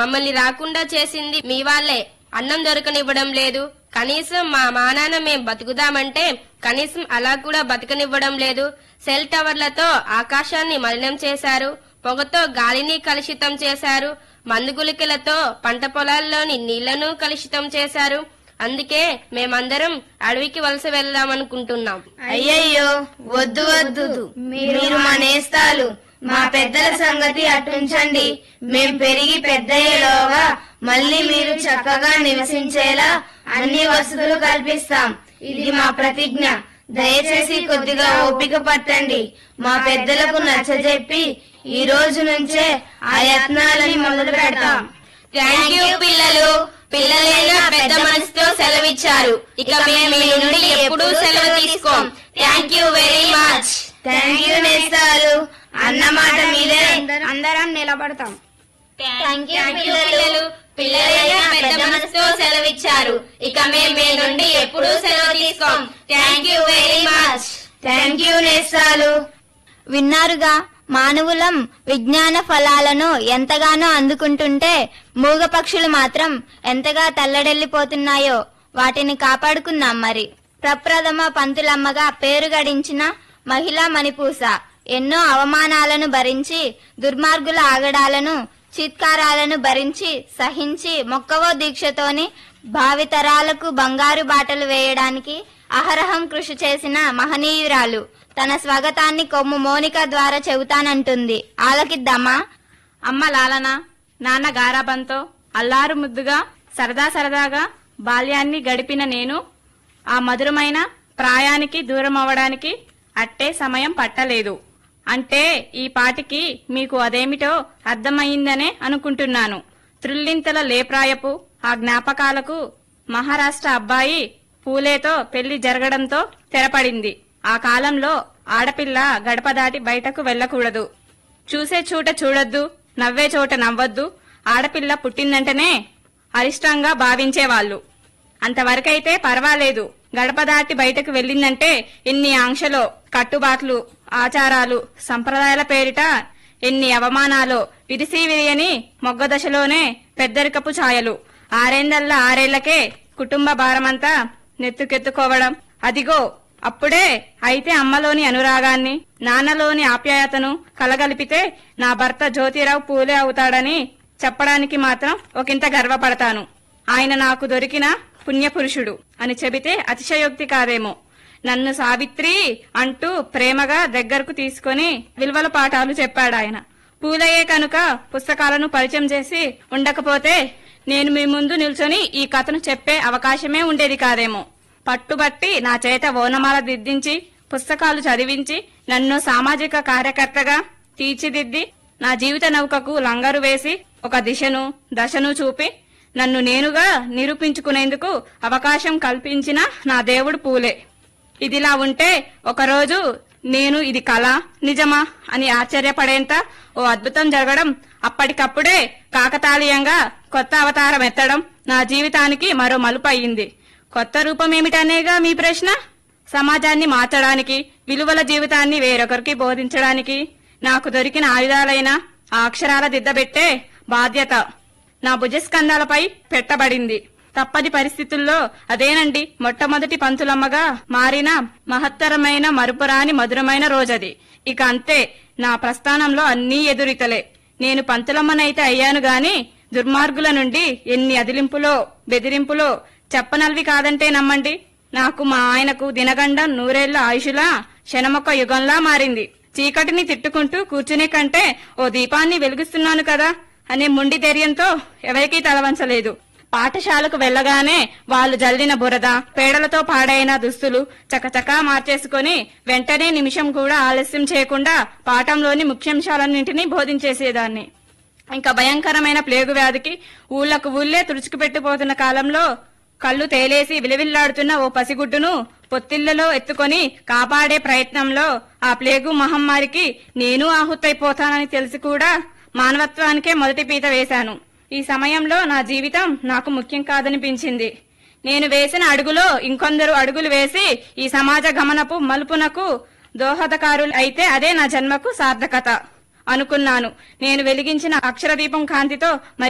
మమ్మల్ని రాకుండా చేసింది మీ వాళ్ళే అన్నం దొరకనివ్వడం లేదు కనీసం మా మానాన మేం బతుకుదామంటే కనీసం అలా కూడా బతకనివ్వడం లేదు సెల్ టవర్లతో ఆకాశాన్ని మలినం చేశారు పొగతో గాలిని కలుషితం చేశారు మందుగులికలతో పంట పొలాల్లోని నీళ్లను కలుషితం చేశారు అందుకే మేమందరం అడవికి వలస వెళ్దామనుకుంటున్నాం అయ్యయ్యో వద్దు వద్దు మీరు మా నేస్తాలు మా పెద్దల సంగతి అటుంచండి మేం పెరిగి పెద్దయ్యేలోగా మళ్ళీ మీరు చక్కగా నివసించేలా అన్ని వసతులు కల్పిస్తాం ఇది మా ప్రతిజ్ఞ దయచేసి కొద్దిగా ఓపిక పట్టండి మా పెద్దలకు నచ్చజెప్పి ఈ రోజు నుంచే ఆ యత్నాలని మొదలు పెడతాం థ్యాంక్ యూ పిల్లలు పిల్లలైనా పెద్ద మనసుతో సెలవిచ్చారు ఇక మేము మీ నుండి ఎప్పుడూ సెలవు తీసుకోం thank you very much thank you నేస్తాలు అన్నమాట మీదే అందరం నిలబడతాం థ్యాంక్ యూ పిల్లలు పిల్లలైనా పెద్ద మనసుతో సెలవిచ్చారు ఇక మేము మీ నుండి ఎప్పుడూ సెలవు తీసుకోం thank you very much thank you నేస్తాలు విన్నారుగా మానవులం విజ్ఞాన ఫలాలను ఎంతగానో అందుకుంటుంటే మూగ పక్షులు మాత్రం ఎంతగా తల్లడెల్లిపోతున్నాయో వాటిని కాపాడుకుందాం మరి ప్రప్రథమ పంతులమ్మగా పేరు గడించిన మహిళా మణిపూస ఎన్నో అవమానాలను భరించి దుర్మార్గుల ఆగడాలను చీత్కారాలను భరించి సహించి మొక్కవో దీక్షతోని భావితరాలకు బంగారు బాటలు వేయడానికి అహరహం కృషి చేసిన మహనీయురాలు తన స్వాగతాన్ని కొమ్ము మోనిక ద్వారా చెబుతానంటుంది ఆలకిద్దామా అమ్మ లాలన నాన్న గారాబంతో అల్లారు ముద్దుగా సరదా సరదాగా బాల్యాన్ని గడిపిన నేను ఆ మధురమైన ప్రాయానికి దూరం అవ్వడానికి అట్టే సమయం పట్టలేదు అంటే ఈ పాటికి మీకు అదేమిటో అర్థమయ్యిందనే అనుకుంటున్నాను త్రుల్లింతల లేప్రాయపు ఆ జ్ఞాపకాలకు మహారాష్ట్ర అబ్బాయి పూలేతో పెళ్లి జరగడంతో తెరపడింది ఆ కాలంలో ఆడపిల్ల గడప దాటి బయటకు వెళ్ళకూడదు చూసే చోట చూడొద్దు నవ్వే చోట నవ్వొద్దు ఆడపిల్ల పుట్టిందంటేనే అరిష్టంగా భావించేవాళ్ళు అంతవరకైతే పర్వాలేదు గడప దాటి బయటకు వెళ్ళిందంటే ఎన్ని ఆంక్షలో కట్టుబాట్లు ఆచారాలు సంప్రదాయాల పేరిట ఎన్ని అవమానాలో విరిసి విరియని మొగ్గ దశలోనే పెద్దరికపు ఛాయలు ఆరేందల్లా ఆరేళ్లకే కుటుంబ భారమంతా నెత్తుకెత్తుకోవడం అదిగో అప్పుడే అయితే అమ్మలోని అనురాగాన్ని నాన్నలోని ఆప్యాయతను కలగలిపితే నా భర్త జ్యోతిరావు పూలే అవుతాడని చెప్పడానికి మాత్రం ఒకంత గర్వపడతాను ఆయన నాకు దొరికిన పుణ్యపురుషుడు అని చెబితే అతిశయోక్తి కాదేమో నన్ను సావిత్రి అంటూ ప్రేమగా దగ్గరకు తీసుకొని విలువల పాఠాలు చెప్పాడు ఆయన పూలయ్యే కనుక పుస్తకాలను పరిచయం చేసి ఉండకపోతే నేను మీ ముందు నిల్చొని ఈ కథను చెప్పే అవకాశమే ఉండేది కాదేమో పట్టుబట్టి నా చేత ఓనమాల దిద్దించి పుస్తకాలు చదివించి నన్ను సామాజిక కార్యకర్తగా తీర్చిదిద్ది నా జీవిత నౌకకు లంగరు వేసి ఒక దిశను దశను చూపి నన్ను నేనుగా నిరూపించుకునేందుకు అవకాశం కల్పించిన నా దేవుడు పూలే ఇదిలా ఉంటే ఒకరోజు నేను ఇది కళ నిజమా అని ఆశ్చర్యపడేంత ఓ అద్భుతం జరగడం అప్పటికప్పుడే కాకతాళీయంగా కొత్త అవతారం ఎత్తడం నా జీవితానికి మరో మలుపు అయ్యింది కొత్త రూపమేమిటనేగా మీ ప్రశ్న సమాజాన్ని మార్చడానికి విలువల జీవితాన్ని వేరొకరికి బోధించడానికి నాకు దొరికిన ఆయుధాలైన ఆ అక్షరాల దిద్దబెట్టే బాధ్యత నా భుజస్కంధాలపై పెట్టబడింది తప్పని పరిస్థితుల్లో అదేనండి మొట్టమొదటి పంతులమ్మగా మారిన మహత్తరమైన మరుపురాని మధురమైన రోజది ఇక అంతే నా ప్రస్థానంలో అన్నీ ఎదురితలే నేను పంతులమ్మనైతే అయ్యాను గాని దుర్మార్గుల నుండి ఎన్ని అదిలింపులో బెదిరింపులో చెప్పనల్వి కాదంటే నమ్మండి నాకు మా ఆయనకు దినగండం నూరేళ్ల ఆయుషులా శనమొక్క యుగంలా మారింది చీకటిని తిట్టుకుంటూ కూర్చునే కంటే ఓ దీపాన్ని వెలిగిస్తున్నాను కదా అనే మొండి ధైర్యంతో ఎవరికీ తలవంచలేదు పాఠశాలకు వెళ్ళగానే వాళ్ళు జల్లిన బురద పేడలతో పాడైన దుస్తులు చకచకా మార్చేసుకుని వెంటనే నిమిషం కూడా ఆలస్యం చేయకుండా పాఠంలోని ముఖ్యాంశాలన్నింటినీ బోధించేసేదాన్ని ఇంకా భయంకరమైన ప్లేగు వ్యాధికి ఊళ్ళకు ఊళ్ళే తుడుచుకుపెట్టిపోతున్న కాలంలో కళ్ళు తేలేసి విలవిల్లాడుతున్న ఓ పసిగుడ్డును పొత్తిళ్లలో ఎత్తుకొని కాపాడే ప్రయత్నంలో ఆ ప్లేగు మహమ్మారికి నేను ఆహుతైపోతానని తెలిసి కూడా మానవత్వానికే మొదటి పీత వేశాను ఈ సమయంలో నా జీవితం నాకు ముఖ్యం కాదనిపించింది నేను వేసిన అడుగులో ఇంకొందరు అడుగులు వేసి ఈ సమాజ గమనపు మలుపునకు దోహదకారులు అయితే అదే నా జన్మకు సార్థకత అనుకున్నాను నేను వెలిగించిన అక్షరదీపం కాంతితో మరి